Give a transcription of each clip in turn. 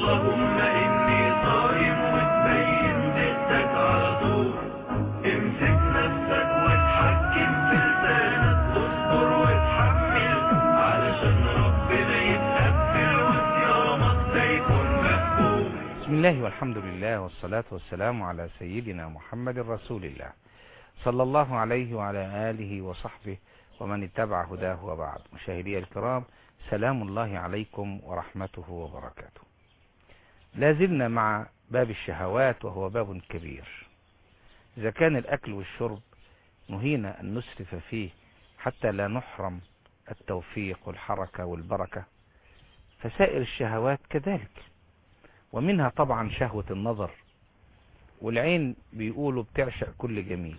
اللهم إني صائم وتبين زهدك على طول امسك نفسك وتحكم في لسانك اصبر وتحمل علشان ربنا يتقبل وصيامك ده يكون مقبول بسم الله والحمد لله والصلاة والسلام على سيدنا محمد رسول الله صلى الله عليه وعلى آله وصحبه ومن اتبع هداه وبعد مشاهدي الكرام سلام الله عليكم ورحمته وبركاته لا زلنا مع باب الشهوات وهو باب كبير إذا كان الأكل والشرب نهينا أن نسرف فيه حتى لا نحرم التوفيق والحركة والبركة فسائر الشهوات كذلك ومنها طبعا شهوة النظر والعين بيقولوا بتعشق كل جميل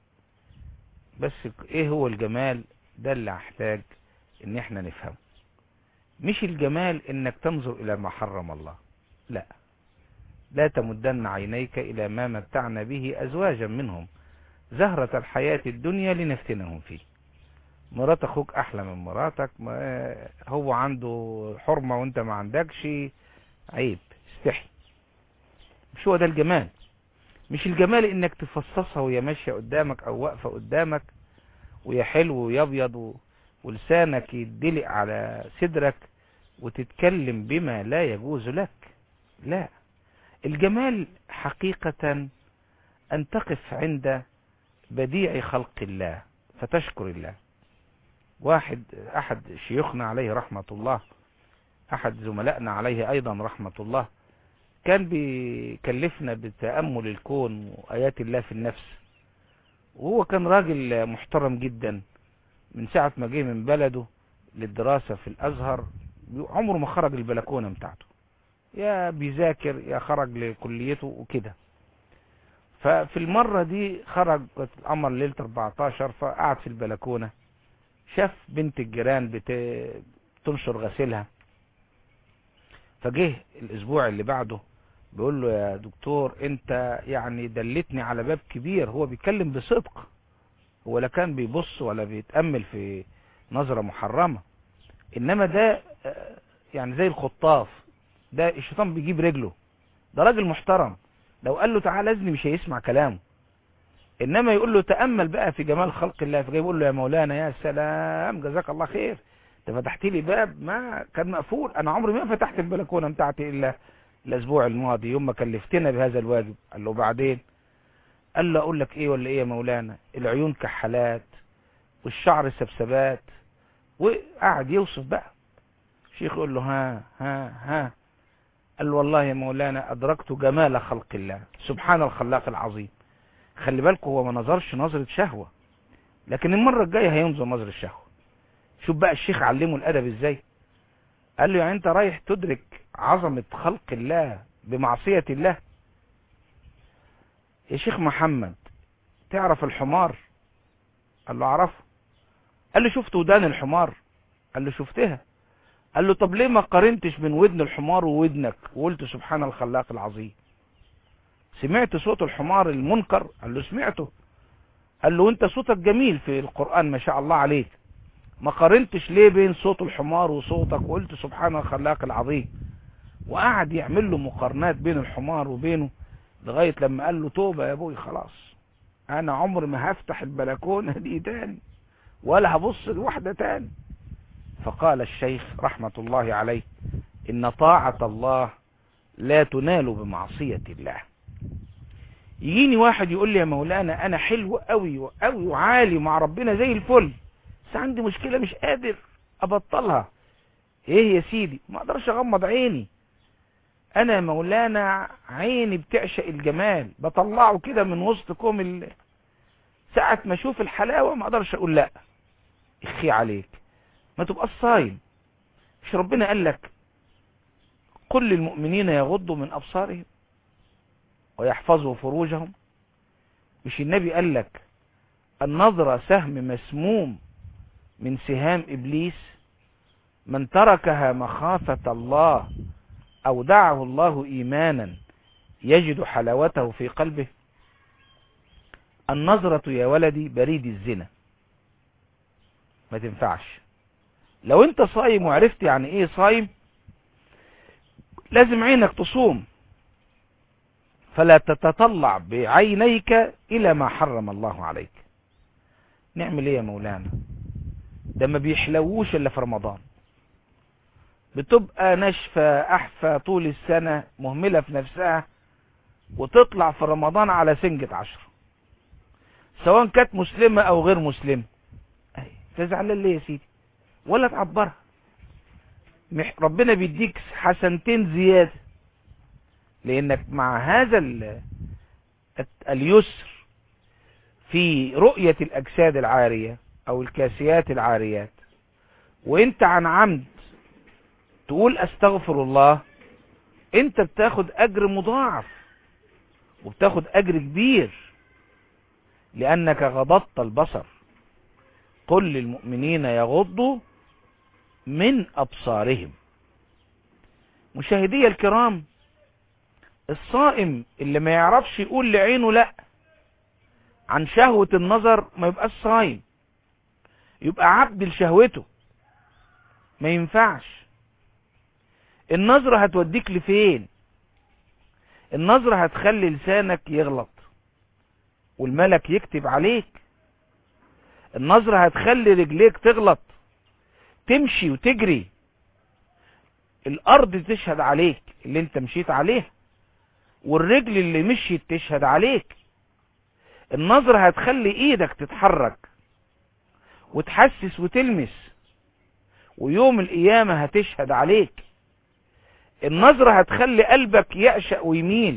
بس ايه هو الجمال ده اللي احتاج ان احنا نفهمه مش الجمال انك تنظر الى ما حرم الله لا لا تمدن عينيك الى ما متعنا به ازواجا منهم زهرة الحياة الدنيا لنفتنهم فيه مرات اخوك احلى من مراتك ما هو عنده حرمة وانت ما عندكش عيب استحي مش هو ده الجمال مش الجمال انك تفصصها وهي ماشية قدامك او واقفة قدامك ويا حلو ويابيض و... ولسانك يدلق على صدرك وتتكلم بما لا يجوز لك لا الجمال حقيقة ان تقف عند بديع خلق الله فتشكر الله واحد احد شيوخنا عليه رحمة الله احد زملائنا عليه ايضا رحمة الله كان بيكلفنا بتأمل الكون وآيات الله في النفس وهو كان راجل محترم جدا من ساعة ما جه من بلده للدراسة في الأزهر عمره ما خرج البلكونة بتاعته يا بيذاكر يا خرج لكليته وكده ففي المرة دي خرج القمر ليلة 14 فقعد في البلكونة شاف بنت الجيران بتنشر غسيلها فجه الاسبوع اللي بعده بيقول له يا دكتور انت يعني دلتني على باب كبير هو بيتكلم بصدق هو لا كان بيبص ولا بيتأمل في نظرة محرمة انما ده يعني زي الخطاف ده الشيطان بيجيب رجله ده راجل محترم لو قال له تعالى اذني مش هيسمع كلامه انما يقول له تأمل بقى في جمال خلق الله فجاي يقول له يا مولانا يا سلام جزاك الله خير انت فتحت لي باب ما كان مقفول انا عمري ما فتحت البلكونه بتاعتي الا الاسبوع الماضي يوم ما كلفتنا بهذا الواجب قال له بعدين قال له اقول لك ايه ولا ايه يا مولانا العيون كحالات والشعر سبسبات وقعد يوصف بقى الشيخ يقول له ها ها ها قال له والله يا مولانا ادركت جمال خلق الله سبحان الخلاق العظيم خلي بالكم هو ما نظرش نظرة شهوة لكن المرة الجاية هينظر نظرة شهوة شوف بقى الشيخ علمه الادب ازاي قال له يعني انت رايح تدرك عظمة خلق الله بمعصية الله يا شيخ محمد تعرف الحمار قال له اعرفه قال له شفت ودان الحمار قال له شفتها قال له طب ليه ما قارنتش بين ودن الحمار وودنك وقلت سبحان الخلاق العظيم سمعت صوت الحمار المنكر قال له سمعته قال له انت صوتك جميل في القرآن ما شاء الله عليك ما قارنتش ليه بين صوت الحمار وصوتك وقلت سبحان الخلاق العظيم وقعد يعمل له مقارنات بين الحمار وبينه لغاية لما قال له توبة يا ابوي خلاص انا عمري ما هفتح البلكونة دي تاني ولا هبص لواحدة تاني فقال الشيخ رحمة الله عليه ان طاعة الله لا تنال بمعصية الله يجيني واحد يقول لي يا مولانا انا حلو قوي وقوي وعالي مع ربنا زي الفل بس عندي مشكلة مش قادر ابطلها ايه يا سيدي ما اقدرش اغمض عيني انا مولانا عيني بتعشق الجمال بطلعه كده من وسط كوم ال... ساعة ما اشوف الحلاوة ما اقدرش اقول لا اخي عليك ما تبقى صايم مش ربنا قال لك قل للمؤمنين يغضوا من ابصارهم ويحفظوا فروجهم مش النبي قال لك النظرة سهم مسموم من سهام إبليس من تركها مخافة الله أودعه الله إيمانا يجد حلاوته في قلبه النظرة يا ولدي بريد الزنا ما تنفعش لو انت صايم وعرفت يعني ايه صايم لازم عينك تصوم فلا تتطلع بعينيك إلى ما حرم الله عليك نعمل ايه يا مولانا ده ما بيحلووش الا في رمضان بتبقى ناشفة احفة طول السنة مهملة في نفسها وتطلع في رمضان على سنجة عشر سواء كانت مسلمة او غير مسلمة تزعل ليه يا سيدي ولا تعبرها مح- ربنا بيديك حسنتين زيادة لانك مع هذا ال- الت- اليسر في رؤية الاجساد العارية او الكاسيات العاريات وانت عن عمد تقول استغفر الله انت بتاخد اجر مضاعف وبتاخد اجر كبير لانك غضضت البصر قل للمؤمنين يغضوا من ابصارهم مشاهدي الكرام الصائم اللي ما يعرفش يقول لعينه لا عن شهوة النظر ما يبقاش صايم يبقى عبد لشهوته ما ينفعش النظرة هتوديك لفين النظرة هتخلي لسانك يغلط والملك يكتب عليك النظرة هتخلي رجليك تغلط تمشي وتجري الارض تشهد عليك اللي انت مشيت عليها والرجل اللي مشيت تشهد عليك النظرة هتخلي ايدك تتحرك وتحسس وتلمس ويوم القيامة هتشهد عليك النظرة هتخلي قلبك يعشق ويميل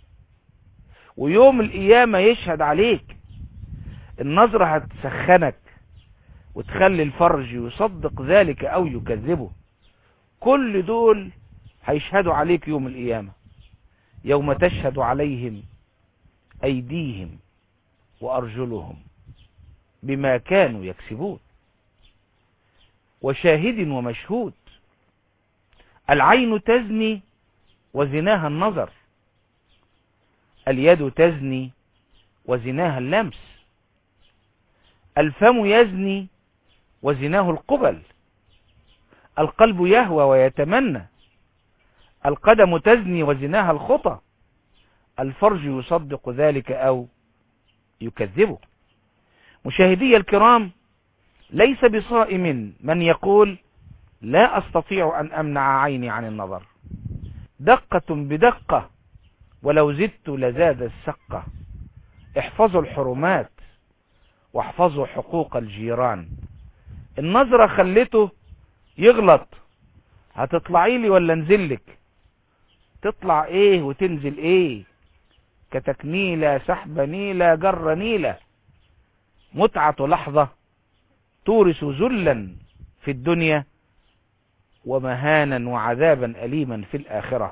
ويوم القيامة يشهد عليك النظرة هتسخنك وتخلي الفرج يصدق ذلك او يكذبه كل دول هيشهدوا عليك يوم القيامة يوم تشهد عليهم ايديهم وارجلهم بما كانوا يكسبون وشاهد ومشهود العين تزني وزناها النظر اليد تزني وزناها اللمس الفم يزني وزناه القبل القلب يهوى ويتمنى القدم تزني وزناها الخطى الفرج يصدق ذلك او يكذبه مشاهدي الكرام ليس بصائم من يقول لا استطيع ان امنع عيني عن النظر دقة بدقة ولو زدت لزاد السقة احفظوا الحرمات واحفظوا حقوق الجيران النظرة خلته يغلط هتطلعي لي ولا انزلك تطلع ايه وتنزل ايه كتكنيلة سحب نيلة جر نيلة متعة لحظة تورث ذلا في الدنيا ومهانا وعذابا أليما في الآخرة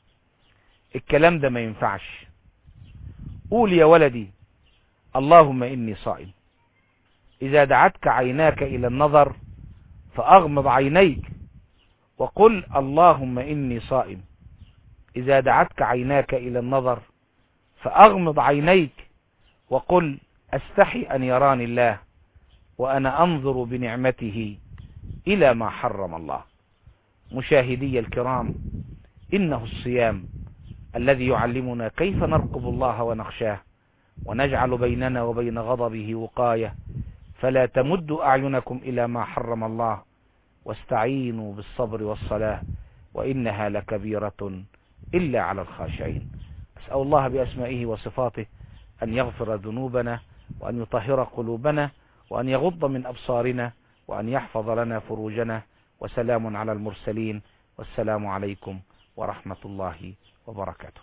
الكلام ده ما ينفعش قول يا ولدي اللهم إني صائم إذا دعتك عيناك إلى النظر فأغمض عينيك وقل اللهم إني صائم إذا دعتك عيناك إلى النظر فأغمض عينيك وقل أستحي أن يراني الله وأنا أنظر بنعمته إلى ما حرم الله مشاهدي الكرام إنه الصيام الذي يعلمنا كيف نرقب الله ونخشاه ونجعل بيننا وبين غضبه وقاية فلا تمدوا أعينكم إلى ما حرم الله واستعينوا بالصبر والصلاة وإنها لكبيرة إلا على الخاشعين أسأل الله بأسمائه وصفاته أن يغفر ذنوبنا وأن يطهر قلوبنا وأن يغض من أبصارنا وأن يحفظ لنا فروجنا وسلام على المرسلين والسلام عليكم ورحمة الله وبركاته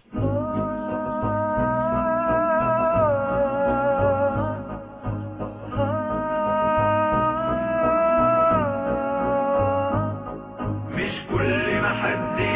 مش كل ما حد